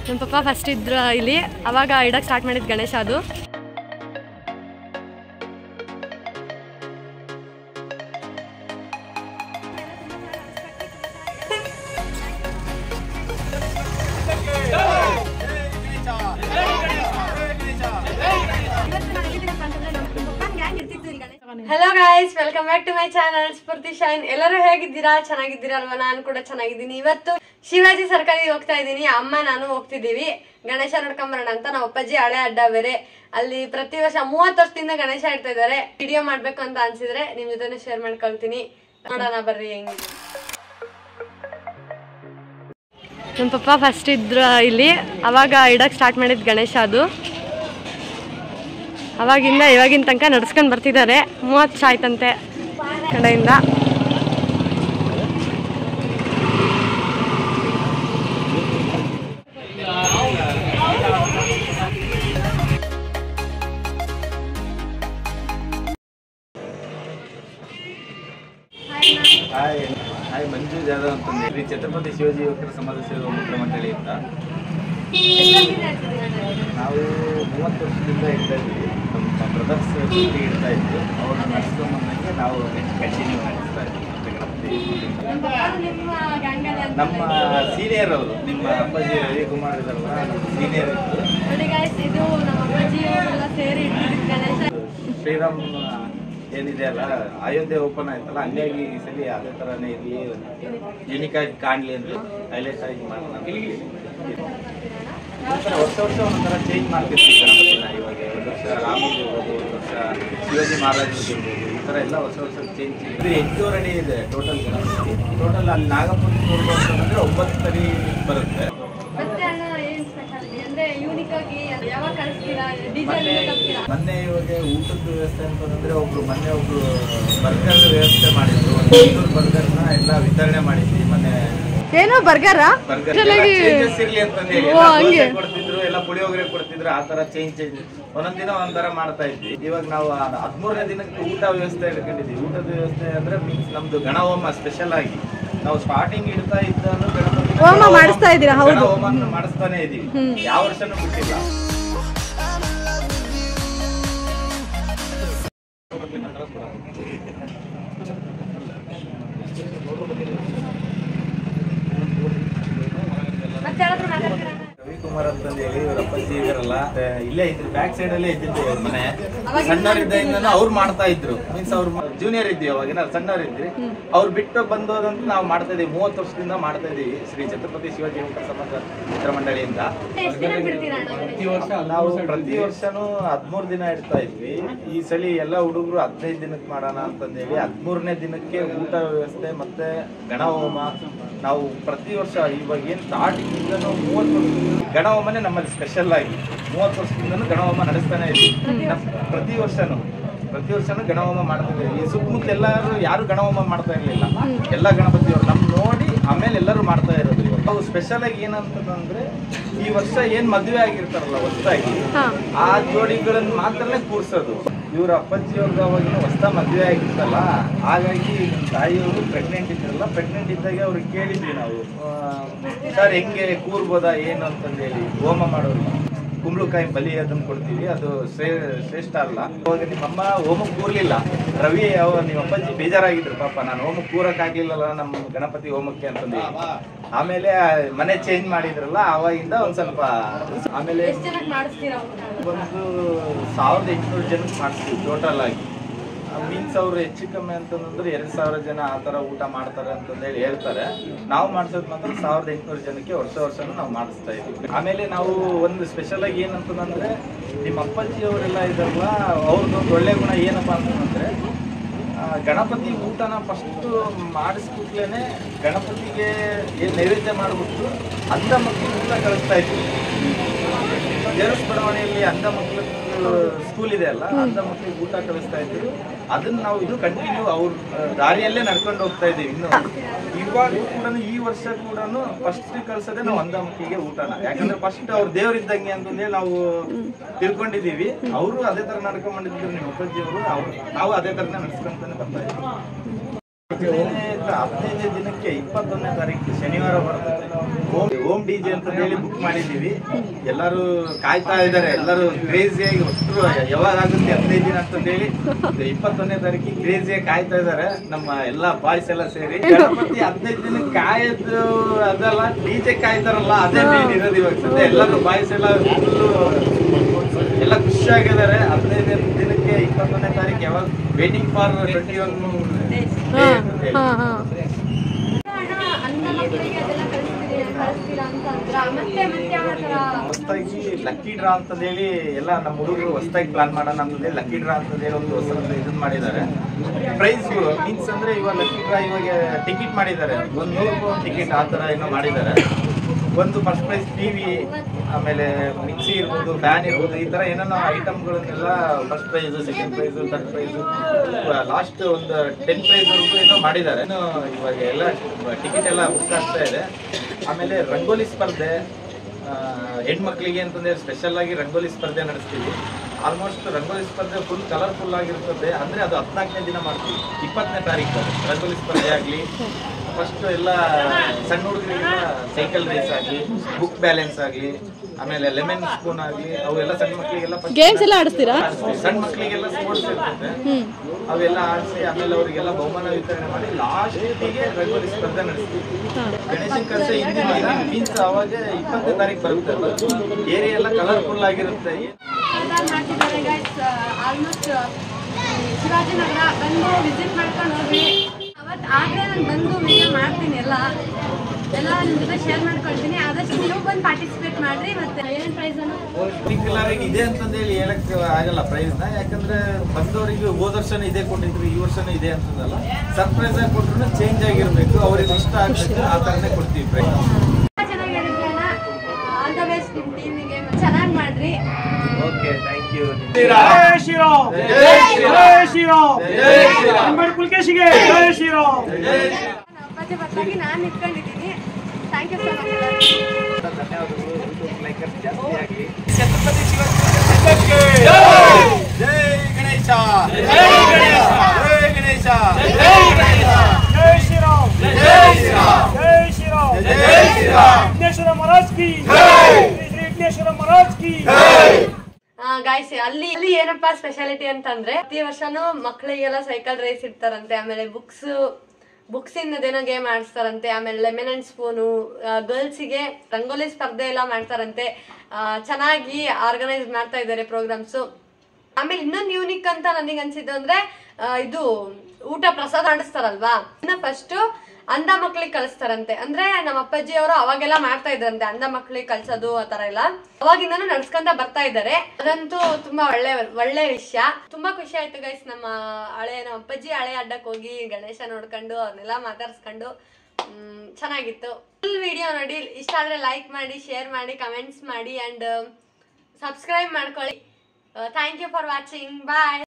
ನಮ್ಮ ಪಪ್ಪ ಫಸ್ಟ್ ಇದ್ರು ಇಲ್ಲಿ ಅವಾಗ ಇಡಕ್ಕೆ ಸ್ಟಾರ್ಟ್ ಮಾಡಿದ್ದು ಗಣೇಶ ಅದು hello guys welcome back to my channel Spoorthi shine ಎಲ್ಲರೂ ಹೇಗಿದ್ದೀರಾ ಚೆನ್ನಾಗಿದ್ದೀರಾ ಅಲ್ವಾ ನಾನು ಕೂಡ ಚೆನ್ನಾಗಿದ್ದೀನಿ ಇವತ್ತು ಶಿವಾಜಿ ಸರ್ಕಲ್ಗೆ ಹೋಗ್ತಾ ಇದ್ದೀನಿ ಅಮ್ಮ ನಾನು ಹೋಗ್ತಿದ್ದೀವಿ ಗಣೇಶ ನೋಡ್ಕೊಂಬರೋಣ ಅಂತ ನಮ್ಮ ಅಪ್ಪಾಜಿ ಹಳೆ ಅಡ್ಡ ಬೇರೆ ಅಲ್ಲಿ ಪ್ರತಿ ವರ್ಷ ಮೂವತ್ತು ವರ್ಷದಿಂದ ಗಣೇಶ ಇಡ್ತಾ ಇದ್ದಾರೆ ವಿಡಿಯೋ ಮಾಡ್ಬೇಕು ಅಂತ ಅನ್ಸಿದ್ರೆ ನಿಮ್ ಜೊತೆ ಶೇರ್ ಮಾಡ್ಕೊಳ್ತೀನಿ ನೋಡೋಣ ಬರ್ರಿ ಹೆಂಗಿದೆ ನಮ್ಮ ಪಪ್ಪ ಫಸ್ಟ್ ಇದ್ರು ಇಲ್ಲಿ ಅವಾಗ ಇಡಕ್ಕೆ ಸ್ಟಾರ್ಟ್ ಮಾಡಿದ್ದು ಗಣೇಶ ಅದು ಅವಾಗಿಂದ ಇವಾಗಿನ ತನಕ ನಡ್ಸ್ಕೊಂಡು ಬರ್ತಿದ್ದಾರೆ ಮೂವತ್ತು ವರ್ಷ ಆಯ್ತಂತೆ ಕಡೆಯಿಂದ ಹಾಯ್ ಹಾಯ್ ಮಂಜು ಜಾಧವ್ ಅಂತಂದು ಇಲ್ಲಿ ಛತ್ರಪತಿ ಶಿವಾಜಿ ಯುವಕರ ಸಮಾಜ ಸೇವಾ ಮಿತ್ರ ಮಂಡಳಿ ಅಂತ ನಾವು ಮೂವತ್ತು ವರ್ಷದಿಂದ ಇಡ್ತಾ ಇದ್ವಿ ನಮ್ಮ ಬ್ರದರ್ಸ್ ಇಡ್ತಾ ಇದ್ವಿ ಅವ್ರನ್ನ ನಡೆಸ್ಕೊಂಬಂದಂಗೆ ನಾವು ನೆಕ್ಸ್ಟ್ ಕಂಟಿನ್ಯೂ ನಡೆಸ್ತಾ ಇದ್ವಿ ಮತ್ತೆ ಗಣಪತಿ ನಮ್ಮ ಸೀನಿಯರ್ ಅವರು ನಿಮ್ಮ ಅಪ್ಪಾಜಿ ರವಿಕುಮಾರ್ ಇದಾರಲ್ಲ ಸೀನಿಯರ್ ಇತ್ತು ನೋಡಿ guys, ಇದು ನಮ್ಮ ಅಪ್ಪಾಜಿ ಅವರೆಲ್ಲ ಸೇರಿ ಇಟ್ಟಿದ್ದು ಗಣೇಶ ಶ್ರೀರಾಮ್ ಏನಿದೆ ಅಲ್ಲ ಅಯೋಧ್ಯೆ ಓಪನ್ ಆಯ್ತಲ್ಲ ಹಂಗಾಗಿ ಈ ಸಲ ಅದೇ ಥರನೇ ಇರಲಿ ಯೂನಿಕ್ ಆಗಿ ಕಾಣಲಿ ಅಂತ ಹೈಲೈಟ್ ಆಗಿ ಮಾಡೋಣ ಅಂತ ಹೇಳಿ. ಒಂಥರ ವರ್ಷ ವರ್ಷ ಒಂಥರ ಚೇಂಜ್ ಮಾಡ್ತಿರ್ತೀವಿ ಗಣಪತಿನ ಇವಾಗ ಒಂದು ವರ್ಷ ರಾಮಂದು ಇರ್ಬೋದು ಒಂದು ವರ್ಷ ಶಿವಾಜಿ ಮಹಾರಾಜರು ಇರ್ಬೋದು ಈ ಥರ ಎಲ್ಲ ಹೊಸ ವರ್ಷ ಚೇಂಜ್ ಇದು ಎಂಟೂವರೆ ಅಡಿ ಇದೆ ಟೋಟಲ್ ಗಣಪತಿ ಟೋಟಲ್ ಅಲ್ಲಿ ನಾಗಪುರ ಅಂದ್ರೆ ಒಂಬತ್ತು ಅಡಿ ಬರುತ್ತೆ ಮತ್ತೆ ಅಣ್ಣ ಏನ್ ಸ್ಪೆಷಾಲಿಟಿ ಅಂದ್ರೆ ಯೂನಿಕ್ ಆಗಿ ಯಾವಾಗ ಕಳಿಸ್ತೀರಾ ಡಿಸೈನ್ ಮೊನ್ನೆ ಕಳಿಸ್ತೀರಾ ಮೊನ್ನೆ ಇವಾಗ ಊಟದ ವ್ಯವಸ್ಥೆ ಅಂತಂದ್ರೆ ಒಬ್ರು ಮೊನ್ನೆ ಒಬ್ರು ಬರ್ಗರ್ ವ್ಯವಸ್ಥೆ ಮಾಡಿದ್ರು ಒಂದು ಐನೂರು ಬರ್ಗರ್ನ ಎಲ್ಲ ವಿತರಣೆ ಮಾಡಿದ್ವಿ ಮೊನ್ನೆ ಏನು ಬರ್ಗರ ಬರ್ಗರ್ ಚೇಂಜಸ್ ಇರ್ಲಿ ಅಂತಂದು ಹೇಳಿ ಎಲ್ಲ ದೋಸೆ ಕೊಡ್ತಿದ್ರು ಎಲ್ಲ ಪುಳಿಯೋಗರೆ ಕೊಡ್ತಿದ್ರು ಆ ತರ ಚೇಂಜ್ ಚೇಂಜ್ ಒಂದೊಂದ್ ದಿನ ಒಂದರ ಮಾಡ್ತಾ ಇದ್ವಿ ಇವಾಗ ನಾವು ಹದಿಮೂರನೇ ದಿನಕ್ಕೆ ಊಟ ವ್ಯವಸ್ಥೆ ಇಟ್ಕೊಂಡಿದ್ವಿ ಊಟದ ವ್ಯವಸ್ಥೆ ಅಂದ್ರೆ ಮೀನ್ಸ್ ನಮ್ದು ಗಣಹೋಮ ಸ್ಪೆಷಲ್ ಆಗಿ ನಾವು ಸ್ಟಾರ್ಟಿಂಗ್ ಇಡ್ತಾ ಇದ್ದನು ಗಣಪತಿ ಹೋಮ ಮಾಡಿಸ್ತಾ ಇದ್ದೀರಾ, ಹೌದು. ಹೋಮ ಮಾಡಿಸ್ತಾನೆ ಇದೀವಿ ಯಾವ ವರ್ಷನೂ ಬಿಟ್ಟಿಲ್ಲ ಮತ್ತೆ ಯಾರಾದ್ರೂ ಮಾತಾಡ್ತೀರಾ ಅಣ್ಣ? ರವಿಕುಮಾರ್ ಅಂತಂದು ಹೇಳಿ ಇವ್ರ ಅಪ್ಪಾಜಿ ಇದಾರಲ್ಲ ಮತ್ತೆ ಇಲ್ಲೇ ಇದ್ರು ಬ್ಯಾಕ್ ಸೈಡ್ ಅಲ್ಲೇ ಇದ್ದಿದ್ದು ಇವ್ರ ಮನೆ ಸಣ್ಣವರಿದ್ದಾಗಿಂದ ಅವ್ರು ಮಾಡ್ತಾ ಇದ್ರು ಮೀನ್ಸ್ ಅವ್ರು ಜೂನಿಯರ್ ಇದ್ವಿ ಅವಾಗ ನಾವು ಸಣ್ಣವ್ರು ಇದ್ವಿ ಅವ್ರು ಬಿಟ್ಟು ಬಂದೋದಂತ ನಾವು ಮಾಡ್ತಾ ಇದೀವಿ ಮೂವತ್ತು ವರ್ಷದಿಂದ ಮಾಡ್ತಾ ಇದೀವಿ ಶ್ರೀ ಛತ್ರಪತಿ ಶಿವಾಜಿ ಯುವಕ ಸಮಾಜ ಮಿತ್ರ ಮಂಡಳಿಯಿಂದ ಎಷ್ಟು ದಿನ ಬಿಡ್ತೀರಾ ಅಣ್ಣ ಗಣೇಶ? ನಾವು ಪ್ರತಿ ವರ್ಷನೂ ಹದ್ಮೂರ್ ದಿನ ಇಡ್ತಾ ಇದ್ವಿ ಈ ಸಲ ಎಲ್ಲ ಹುಡುಗರು ಹದಿನೈದು ದಿನಕ್ಕೆ ಮಾಡೋಣ ಅಂತಂದೇಳಿ ಹದ್ಮೂರನೇ ದಿನಕ್ಕೆ ಊಟ ವ್ಯವಸ್ಥೆ ಮತ್ತೆ ಗಣಹೋಮ ನಾವು ಪ್ರತಿ ವರ್ಷ ಇವಾಗ ಏನ್ ಸ್ಟಾರ್ಟಿಂಗ್ ಇಂದನೂ ಮೂವತ್ತು ವರ್ಷದಿಂದ ಗಣಹೋಮನೇ ನಮ್ಮಲ್ಲಿ ಸ್ಪೆಷಲ್ ಆಗಿ ಮೂವತ್ತು ವರ್ಷದಿಂದನೂ ಗಣಹೋಮ ನಡೆಸ್ತಾನೆ ಇದ್ವಿ ನಮ್- ಪ್ರತಿ ವರ್ಷನೂ ಪ್ರತಿ ವರ್ಷನೂ ಗಣಹೋಮ ಮಾಡ್ತಿದ್ವಿ ಈ ಸುತ್ತಮುತ್ತ ಎಲ್ಲರೂ ಯಾರು ಗಣಹೋಮ ಮಾಡ್ತಾ ಇರ್ಲಿಲ್ಲ ಎಲ್ಲ ಗಣಪತಿಯವರು ನಮ್ ನೋಡಿ ಆಮೇಲೆ ಎಲ್ಲರೂ ಮಾಡ್ತಾ ಇರೋದು ಇವಾಗ ನಾವು ಸ್ಪೆಷಲ್ ಆಗಿ ಏನಂತಂದ್ರೆ ಈ ವರ್ಷ ಏನ್ ಮದುವೆ ಆಗಿರ್ತಾರಲ್ಲ ಹೊಸದಾಗಿ ಹಾ. ಆ ಜೋಡಿಗಳನ್ನ ಮಾತ್ರನೇ ಕೂರ್ಸೋದು ಇವ್ರ ಅಪ್ಪಾಜಿಯವ್ರಿಗೆ ಅವಾಗಿನ ಹೊಸ ಮದುವೆ ಆಗಿತ್ತಲ್ಲ ಹಾಗಾಗಿ ನಮ್ಮ ತಾಯಿಯವರು ಪ್ರೆಗ್ನೆಂಟ್ ಇದ್ರಲ್ಲ ಪ್ರೆಗ್ನೆಂಟ್ ಇದ್ದಾಗ ಅವ್ರಿಗೆ ಕೇಳಿದ್ವಿ ನಾವು ಸರ್ ಹೆಂಗೆ ಕೂರ್ಬೋದಾ ಏನು ಅಂತಂದೇಳಿ ಹೋಮ ಮಾಡೋದು ಕುಂಬಳಕಾಯಿ ಬಲಿ ಅದನ್ನ ಕೊಡ್ತೀವಿ ಅದು ಶ್ರೇ- ಶ್ರೇಷ್ಠ ಅಲ್ಲ ಅವಾಗ ನಿಮ್ಮಮ್ಮ ಹೋಮಕ್ಕೆ ಕೂರ್ಲಿಲ್ಲ ರವಿ ಅವ ನಿಮ್ಮ ಅಪ್ಪಾಜಿ ಬೇಜಾರಾಗಿದ್ರು ಪಾಪ ನಾನು ಹೋಮಕ್ಕೆ ಕೂರಕ್ ಆಗ್ಲಿಲ್ಲಲ್ಲ ನಮ್ಮ ಗಣಪತಿ ಹೋಮಕ್ಕೆ ಅಂತಂದು ಆಮೇಲೆ ಮನೆ ಚೇಂಜ್ ಮಾಡಿದ್ರಲ್ಲ ಅವಾಗಿಂದ ಒಂದ್ ಸ್ವಲ್ಪ ಆಮೇಲೆ ಎಷ್ಟು ಜನಕ್ಕೆ ಮಾಡಿಸ್ತೀರಾ ಊಟ? ಒಂದು ಸಾವಿರದ ಎಂಟುನೂರು ಜನಕ್ಕೆ ಮಾಡಿಸ್ತೀವಿ ಟೋಟಲ್ ಆಗಿ ಮೀನ್ಸ್ ಅವ್ರು ಹೆಚ್ಚು ಕಮ್ಮಿ ಅಂತಂದ್ರೆ ಎರಡ್ ಸಾವಿರ ಜನ ಆ ತರ ಊಟ ಮಾಡ್ತಾರೆ ಅಂತಂದೇಳಿ ಹೇಳ್ತಾರೆ ನಾವು ಮಾಡ್ಸೋದು ಮಾತ್ರ ಸಾವಿರದ ಎಂಟುನೂರು ಜನಕ್ಕೆ ವರ್ಷ ವರ್ಷನೂ ನಾವು ಮಾಡಿಸ್ತಾ ಇದ್ವಿ ಆಮೇಲೆ ನಾವು ಒಂದು ಸ್ಪೆಷಲ್ ಆಗಿ ಏನಂತಂದ್ರೆ ನಿಮ್ಮ ಅಪ್ಪಾಜಿ ಅವರೆಲ್ಲ ಇದಾರಲ್ಲ ಅವ್ರದ್ದು ಒಂದು ಒಳ್ಳೆ ಗುಣ ಏನಪ್ಪಾ ಅಂತಂದ್ರೆ ಆ, ಗಣಪತಿ ಊಟನ ಫಸ್ಟ್ ಮಾಡಿಸ್ಬಿಟ್ಲೇನೆ ಗಣಪತಿಗೆ ಏನ್ ನೈವೇದ್ಯ ಮಾಡ್ಬಿಟ್ಟು ಅಂಧ ಮಕ್ಕಳಿಗೆ ಊಟ ಕಳಿಸ್ತಾ ಇದ್ವಿ ಜೇರಸ್ ಬಡಾವಣೆಯಲ್ಲಿ ಅಂಧ ಮಕ್ಕಳು ಸ್ಕೂಲ್ ಇದೆ ಅಲ್ಲ ಅಂಧ ಮಕ್ಕಳಿಗೆ ಊಟ ಕಳಿಸ್ತಾ ಇದ್ರು ಅದನ್ನ ನಾವು ಇದು ಕಂಟಿನ್ಯೂ ಅವ್ರ ದಾರಿಯಲ್ಲೇ ನಡ್ಕೊಂಡು ಹೋಗ್ತಾ ಇದೀವಿ ಇನ್ನು ಇವಾಗ ಕೂಡ ಈ ವರ್ಷ ಕೂಡ ಫಸ್ಟ್ ಕಳ್ಸೋದೇ ನಾವು ಅಂಧ ಮಕ್ಕಳಿಗೆ ಊಟನ ಯಾಕಂದ್ರೆ ಫಸ್ಟ್ ಅವ್ರ ದೇವ್ರಿದ್ದಂಗೆ ಅಂತಂದೇಳಿ ನಾವು ತಿಳ್ಕೊಂಡಿದೀವಿ ಅವರು ಅದೇ ತರ ನಡ್ಕೊಂಡ್ ಬಂದಿದ್ರು ನಿಮ್ಮ ಅಪ್ಪಾಜಿ ಅವರು ಅವ್ರು ನಾವು ಅದೇ ತರನೇ ನಡ್ಸ್ಕೊಂತಾನೆ ಬರ್ತಾ ಇದ್ದೀವಿ ಹದಿನೈದನೇ ಹದಿನೈದನೇ ದಿನಕ್ಕೆ ಇಪ್ಪತ್ತೊಂದನೇ ತಾರೀಕು ಶನಿವಾರ ಬರ್ತದೆ ಓಮ್ ಓಮ್ ಡಿ ಜೆ ಅಂತ ಹೇಳಿ ಬುಕ್ ಮಾಡಿದೀವಿ ಎಲ್ಲರೂ ಕಾಯ್ತಾ ಇದ್ದಾರೆ ಎಲ್ಲರೂ ಕ್ರೇಜಿಯಾಗಿ ಅಷ್ಟು ಯಾವಾಗ ಆಗುತ್ತೆ ಹದಿನೈದು ದಿನ ಅಂತ ಹೇಳಿ ಇಪ್ಪತ್ತೊಂದನೇ ತಾರೀಕಿಗೆ ಕ್ರೇಜಿಯಾಗಿ ಕಾಯ್ತಾ ಇದ್ದಾರೆ ನಮ್ಮ ಎಲ್ಲಾ ಬಾಯ್ಸ್ ಎಲ್ಲ ಸೇರಿ ಗಣಪತಿ ಹದಿನೈದು ದಿನ ಕಾಯೋದು ಅದಲ್ಲ ಡಿ ಜೆ ಕಾಯ್ತಾರಲ್ಲ ಅದೇ ಮೇನ್ ಇರೋದು ಇವಾಗ ಸದ್ಯ ಎಲ್ಲರೂ ಬಾಯ್ಸ್ ಎಲ್ಲ full ಎಲ್ಲ ಖುಷಿಯಾಗಿದ್ದಾರೆ ಹದಿನೈದು ದಿನಕ್ಕೆ ಇಪ್ಪತ್ತೊಂದನೇ ತಾರೀಕು ಯಾವಾಗ ವೇಟಿಂಗ್ ಫಾರ್ ಟ್ವೆಂಟಿ ಒನ್ ಹಣ ಅನ್ನ ಮಕ್ಕಳಿಗೆ ಅದೆಲ್ಲ ಕಳಿಸ್ತೀರಿ ಕಳಿಸ್ತೀರಾ ಅಂತ ಅಂದ್ರ ಮತ್ತೆ ಮತ್ತೆ ಯಾವ ತರ ಹೊಸದಾಗಿ ಲಕ್ಕಿ ಡ್ರಾ ಅಂತ ಹೇಳಿ ಎಲ್ಲ ನಮ್ಮ ಹುಡುಗರು ಹೊಸದಾಗಿ ಪ್ಲಾನ್ ಮಾಡೋಣ ಅಂತಂದೇಳಿ ಲಕ್ಕಿ ಡ್ರಾ ಅಂತ ಹೇಳಿ ಒಂದು ಹೊಸ ಇದನ್ನ ಮಾಡಿದ್ದಾರೆ ಪ್ರೈಸ್ ಮೀನ್ಸ್ ಅಂದ್ರೆ ಇವಾಗ ಲಕ್ಕಿ ಡ್ರಾ ಇವಾಗ ಟಿಕೆಟ್ ಮಾಡಿದ್ದಾರೆ ಒಂದು ನೂರು ರೂಪಾಯಿ ಟಿಕೆಟ್ ಆ ಥರ ಏನೋ ಮಾಡಿದ್ದಾರೆ ಒಂದು ಫಸ್ಟ್ ಪ್ರೈಸ್ ಟಿವಿ ಆಮೇಲೆ ಮಿಕ್ಸಿ ಇರ್ಬೋದು ಫ್ಯಾನ್ ಇರ್ಬೋದು ಈ ತರ ಏನೇನೋ ಐಟಮ್ಗಳನ್ನೆಲ್ಲ first prize second prize third prize last ಒಂದು ಟೆನ್ ಪ್ರೈಸ್ ವರೆಗೂ ಏನೋ ಮಾಡಿದ್ದಾರೆ ಇನ್ನು ಇವಾಗ ಎಲ್ಲ ಟಿಕೆಟ್ ಎಲ್ಲ ಬುಕ್ ಆಗ್ತಾ ಇದೆ ಆಮೇಲೆ ರಂಗೋಲಿ ಸ್ಪರ್ಧೆ ಆ, ಹೆಣ್ಮಕ್ಳಿಗೆ ಅಂತಂದ್ರೆ ಸ್ಪೆಷಲ್ ಆಗಿ ರಂಗೋಲಿ ಸ್ಪರ್ಧೆ ನಡೆಸ್ತೀವಿ ಆಲ್ಮೋಸ್ಟ್ ರಂಗೋಲಿ ಸ್ಪರ್ಧೆ ಫುಲ್ ಕಲರ್ಫುಲ್ ಆಗಿರ್ತದೆ ಅಂದ್ರೆ ಅದು ಹದಿನಾಲ್ಕನೇ ದಿನ ಮಾಡ್ತೀವಿ ಇಪ್ಪತ್ತನೇ ತಾರೀಕು ಅದು. ರಂಗೋಲಿ ಸ್ಪರ್ಧೆ ಆಗಲಿ ಫಸ್ಟ್ ಎಲ್ಲ ಸಣ್ಣ ಹುಡುಗರಿಗೆಲ್ಲ ಸೈಕಲ್ ರೇಸ್ ಆಗಲಿ ಬುಕ್ ಬ್ಯಾಲೆನ್ಸ್ ಆಗಲಿ ಆಮೇಲೆ ಲೆಮನ್ ಸ್ಪೂನ್ ಆಗಲಿ ಅವೆಲ್ಲ ಸಣ್ಣ ಮಕ್ಕಳಿಗೆಲ್ಲ ಗೇಮ್ಸ್ ಎಲ್ಲ ಆಡಿಸ್ತೀರಾ ಸಣ್ಣ ಮಕ್ಕಳಿಗೆಲ್ಲ ಸ್ಪೋರ್ಟ್ಸ್ ಇರ್ತದೆ ಅವೆಲ್ಲ ಆಡಿಸಿ ಆಮೇಲೆ ಅವರಿಗೆಲ್ಲ ಬಹುಮಾನ ವಿತರಣೆ ಮಾಡಿ ಲಾಸ್ಟಿಗೆ ರಂಗೋಲಿ ಸ್ಪರ್ಧೆ ನಡೆಸ್ತೀವಿ ಗಣೇಶನ ಕಲಶ ಹಿಂದಿನ ದಿನ ಮೀನ್ಸ್ ಅವಾಗ ಇಪ್ಪತ್ತನೇ ತಾರೀಕು ಬರುತ್ತೆ ಅದು ಏರಿಯಾ ಎಲ್ಲ ಕಲರ್ಫುಲ್ ಆಗಿರುತ್ತೆ ಎಲ್ಲ ಮಾಡ್ತಿದ್ದಾರೆ ಗೈಸ್ ಆಲ್ಮೋಸ್ಟ್ ಶಿವಾಜಿನಗರ ಬಂದು ವಿಸಿಟ್ ಮಾಡ್ಕೊಂಡು ಹೋಗಿ ಅವತ್ತು ಆಗಲೇ ನಾನು ಬಂದು ವಿಡಿಯೋ ಮಾಡ್ತೀನಿ ಎಲ್ಲ ಎಲ್ಲ ನಿಮ್ಮ ಜೊತೆ ಶೇರ್ ಮಾಡ್ಕೊಳ್ತೀನಿ ಆದಷ್ಟು ನೀವು ಬಂದು ಪಾರ್ಟಿಸಿಪೇಟ್ ಮಾಡ್ರಿ ಮತ್ತೆ ಏನೇನು ಪ್ರೈಸ್ ಅನ್ನು ಪರ್ಟಿಕ್ಯುಲರ್ ಆಗಿ ಇದೆ ಅಂತಂದೇಳಿ ಹೇಳಕ್ ಆಗಲ್ಲ ಪ್ರೈಸ್ ನ ಯಾಕಂದ್ರೆ ಬಂದವರಿಗೆ ಹೋದ ವರ್ಷನೂ ಇದೇ ಕೊಟ್ಟಿದ್ರು ಈ ವರ್ಷನೂ ಇದೆ ಅಂತಂದಲ್ಲ ಸರ್ಪ್ರೈಸ್ ಆಗಿ ಕೊಟ್ರು ಚೇಂಜ್ ಆಗಿರ್ಬೇಕು ಅವ್ರಿಗೆ ಇಷ್ಟ ಆಗ್ಬೇಕು ಆ ತರನೇ ಕೊಡ್ತೀವಿ ಪ್ರೈಸ್ ಚೆನ್ನಾಗಿರುತ್ತೆ ಅಣ್ಣ ಆಲ್ ದ ಬೆಸ್ಟ್ ನಿಮ್ಮ ಟೀಮಿಗೆ ಚೆನ್ನಾಗಿ ಮಾಡ್ರಿ ಓಕೆ ಥ್ಯಾಂಕ್ ಯು ಜೈ ಶ್ರೀರಾಮ್ ಜೈ ಶ್ರೀರಾಮ್. ಜೈ ಶ್ರೀರಾಮ್ ಜೈ ಶ್ರೀರಾಮ್. ಅಂಬೇಡ್ಕರ್ ಕುಲ್ಕೇಶಿಗೆ ಜೈ ಶ್ರೀರಾಮ್ ಅಪ್ಪಾಜಿ ಬದಲಾಗಿ ನಾನು ನಿಂತ್ಕೊಂಡಿದ್ದೀನಿ ಥ್ಯಾಂಕ್ ಯು ಸೊ ಮಚ್ ಧನ್ಯವಾದಗಳು ಯೂಟ್ಯೂಬ್ ಲೈಕರ್ಸ್ ಜಾಸ್ತಿ ಆಗಲಿ ಜೈ ಗಣೇಶ ಜೈ ಗಣೇಶ ಜೈ ಗಣೇಶ ಜೈ ಶ್ರೀರಾಮ್ ಜೈ ಶ್ರೀರಾಮ್ ಜೈ ಶ್ರೀರಾಮ್ ಜೈ ಶ್ರೀರಾಮ್ ವಿಘ್ನೇಶ್ವರ ಮಹಾರಾಜ್ ಕಿ ಜೈ. ಶ್ರೀ ಶ್ರೀ ವಿಘ್ನೇಶ್ವರ ಮಹಾರಾಜ್ ಕಿ ಗಾಯ್ಸ್ ಅಲ್ಲಿ ಅಲ್ಲಿ ಏನಪ್ಪಾ ಸ್ಪೆಷಾಲಿಟಿ ಅಂತಂದ್ರೆ ಪ್ರತಿ ವರ್ಷನೂ ಮಕ್ಕಳಿಗೆಲ್ಲ ಸೈಕಲ್ ರೇಸ್ ಇಡ್ತಾರಂತೆ ಆಮೇಲೆ ಬುಕ್ಸ್ ಬುಕ್ಸ್ ಇನ್ನದೇನೋ ಗೇಮ್ ಆಡಿಸ್ತಾರಂತೆ ಆಮೇಲೆ ಲೆಮನ್ ಅಂಡ್ ಸ್ಪೂನು ಗರ್ಲ್ಸಿಗೆ ರಂಗೋಲಿ ಸ್ಪರ್ಧೆ ಎಲ್ಲ ಮಾಡ್ತಾರಂತೆ ಆ, ಚೆನ್ನಾಗಿ ಆರ್ಗನೈಸ್ ಮಾಡ್ತಾ ಇದ್ದಾರೆ ಪ್ರೋಗ್ರಾಮ್ಸು ಆಮೇಲೆ ಇನ್ನೊಂದು ಯೂನಿಕ್ ಅಂತ ನನಗೆ ಅನ್ಸಿದ್ದು ಅಂದ್ರೆ ಆ, ಇದು ಊಟ ಪ್ರಸಾದ ಮಾಡಿಸ್ತಾರಲ್ವಾ ಇನ್ನ ಫಸ್ಟ್ ಅಂಧ ಮಕ್ಳಿಗೆ ಕಳಿಸ್ತಾರಂತೆ ಅಂದ್ರೆ ನಮ್ಮ ಅಪ್ಪಾಜಿ ಅವರು ಅವಾಗೆಲ್ಲ ಮಾಡ್ತಾ ಇದ್ರಂತೆ ಅಂಧ ಮಕ್ಳಿಗೆ ಕಳ್ಸೋದು ಆ ತರ ಎಲ್ಲ ಅವಾಗಿಂದನೂ ನಡ್ಸ್ಕೊಂತ ಬರ್ತಾ ಇದ್ದಾರೆ ಅದಂತೂ ತುಂಬಾ ಒಳ್ಳೆ ಒಳ್ಳೆ ವಿಷಯ ತುಂಬಾ ಖುಷಿ ಆಯ್ತು ಗೈಸ್ ನಮ್ಮ ಹಳೆ ನಮ್ಮ ಅಪ್ಪಾಜಿ ಹಳೆ ಅಡ್ಡಕ್ಕೆ ಹೋಗಿ ಗಣೇಶ ನೋಡ್ಕೊಂಡು ಅವ್ರನ್ನೆಲ್ಲ ಮಾತಾಡ್ಸ್ಕೊಂಡು ಮ್, ಚೆನ್ನಾಗಿತ್ತು ಫುಲ್ ವಿಡಿಯೋ ನೋಡಿ ಇಷ್ಟ ಆದ್ರೆ ಲೈಕ್ ಮಾಡಿ ಶೇರ್ ಮಾಡಿ ಕಮೆಂಟ್ಸ್ ಮಾಡಿ ಅಂಡ್ ಸಬ್ಸ್ಕ್ರೈಬ್ ಮಾಡ್ಕೊಳ್ಳಿ thank you for watching bye